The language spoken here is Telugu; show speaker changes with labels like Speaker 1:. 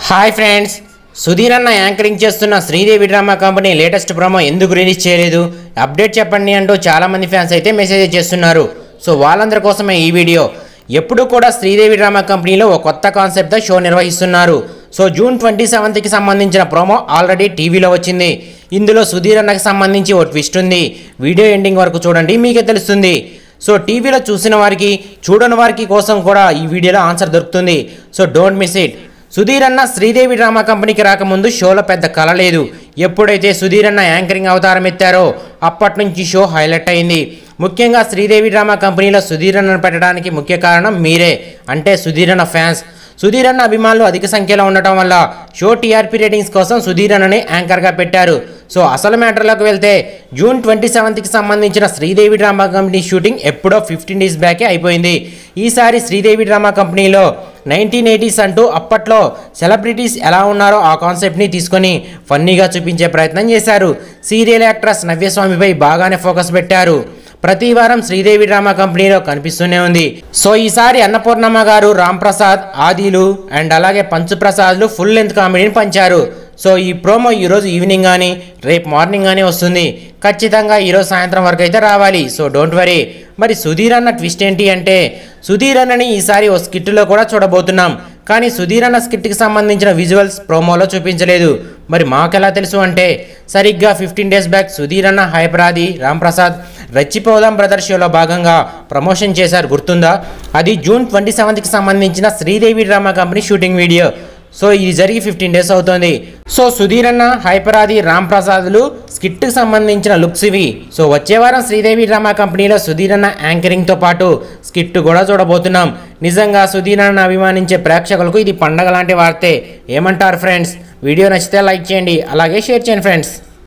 Speaker 1: హాయ్ ఫ్రెండ్స్ సుధీర్ అన్న యాంకరింగ్ చేస్తున్న Sridevi drama company latest promo ఎందుకు రిలీజ్ చేయలేదు అప్డేట్ చెప్పండి అంటూ చాలామంది ఫ్యాన్స్ అయితే మెసేజ్ చేస్తున్నారు సో వాళ్ళందరి కోసమే ఈ వీడియో ఎప్పుడు కూడా శ్రీదేవి డ్రామా కంపెనీలో ఒక కొత్త కాన్సెప్ట్తో షో నిర్వహిస్తున్నారు సో జూన్ ట్వంటీ సెవెంత్కి సంబంధించిన ప్రోమో ఆల్రెడీ టీవీలో వచ్చింది ఇందులో సుధీర్ అన్నకి సంబంధించి ఓ ట్విస్ట్ ఉంది వీడియో ఎండింగ్ వరకు చూడండి మీకే తెలుస్తుంది సో టీవీలో చూసిన వారికి చూడని వారికి కోసం కూడా ఈ వీడియోలో ఆన్సర్ దొరుకుతుంది so don't miss it Sudheer అన్న శ్రీదేవి డ్రామా కంపెనీకి రాకముందు షోలో పెద్ద కల లేదు ఎప్పుడైతే సుధీర్ అన్న యాంకరింగ్ అవతారం ఎత్తారో అప్పటి నుంచి షో హైలైట్ అయింది ముఖ్యంగా శ్రీదేవి డ్రామా కంపెనీలో సుధీర్ అన్నను పెట్టడానికి ముఖ్య కారణం మీరే అంటే సుధీర్ అన్న ఫ్యాన్స్ సుధీర్ అన్న అభిమానులు అధిక సంఖ్యలో ఉండటం వల్ల షో టీఆర్పీ రేటింగ్స్ కోసం సుధీర్ అన్నని యాంకర్గా పెట్టారు సో అసలు మ్యాటర్లోకి వెళ్తే జూన్ ట్వంటీ సెవెంత్కి సంబంధించిన శ్రీదేవి డ్రామా కంపెనీ షూటింగ్ ఎప్పుడో ఫిఫ్టీన్ డేస్ బ్యాకే అయిపోయింది ఈసారి శ్రీదేవి డ్రామా కంపెనీలో నైన్టీన్ ఎయిటీస్ అంటూ అప్పట్లో సెలబ్రిటీస్ ఎలా ఉన్నారో ఆ కాన్సెప్ట్ని తీసుకొని ఫన్నీగా చూపించే ప్రయత్నం చేశారు సీరియల్ యాక్ట్రెస్ నవ్యస్వామిపై బాగానే ఫోకస్ పెట్టారు ప్రతి వారం శ్రీదేవి డ్రామా కంపెనీలో కనిపిస్తూనే ఉంది సో ఈసారి అన్నపూర్ణమ్మ గారు రామ్ ప్రసాద్ ఆదిలు అండ్ అలాగే పంచు ప్రసాద్లు ఫుల్ లెంత్ కామెడీని పంచారు సో ఈ ప్రోమో ఈరోజు ఈవినింగ్ కానీ రేపు మార్నింగ్ కానీ వస్తుంది ఖచ్చితంగా ఈరోజు సాయంత్రం వరకు అయితే రావాలి సో డోంట్ వరీ మరి సుధీర్ అన్న ట్విస్ట్ ఏంటి అంటే సుధీర్ అన్నని ఈసారి ఓ స్కిట్లో కూడా చూడబోతున్నాం కానీ సుధీర్ అన్న స్కిట్కి సంబంధించిన విజువల్స్ ప్రోమోలో చూపించలేదు మరి మాకెలా తెలుసు అంటే సరిగ్గా ఫిఫ్టీన్ డేస్ బ్యాక్ సుధీర్ అన్న హైపరాది రాంప్రసాద్ రచ్చిపోదాం బ్రదర్ షోలో భాగంగా ప్రమోషన్ చేశారు గుర్తుందా అది జూన్ ట్వంటీ సెవెంత్కి సంబంధించిన Sridevi drama company shooting video so ఇది జరిగి ఫిఫ్టీన్ డేస్ అవుతుంది సో సుధీర్ అన్న హైపరాది రామ్ ప్రసాద్లు స్కిట్కి సంబంధించిన లుక్స్ ఇవి సో వచ్చే వారం శ్రీదేవి డ్రామా కంపెనీలో సుధీర్ అన్న యాంకరింగ్తో పాటు స్కిట్ కూడా చూడబోతున్నాం నిజంగా సుధీర్ అన్న అభిమానించే ప్రేక్షకులకు ఇది పండగ లాంటి వార్తే ఏమంటారు ఫ్రెండ్స్ వీడియో నచ్చితే లైక్ చేయండి అలాగే షేర్ చేయండి ఫ్రెండ్స్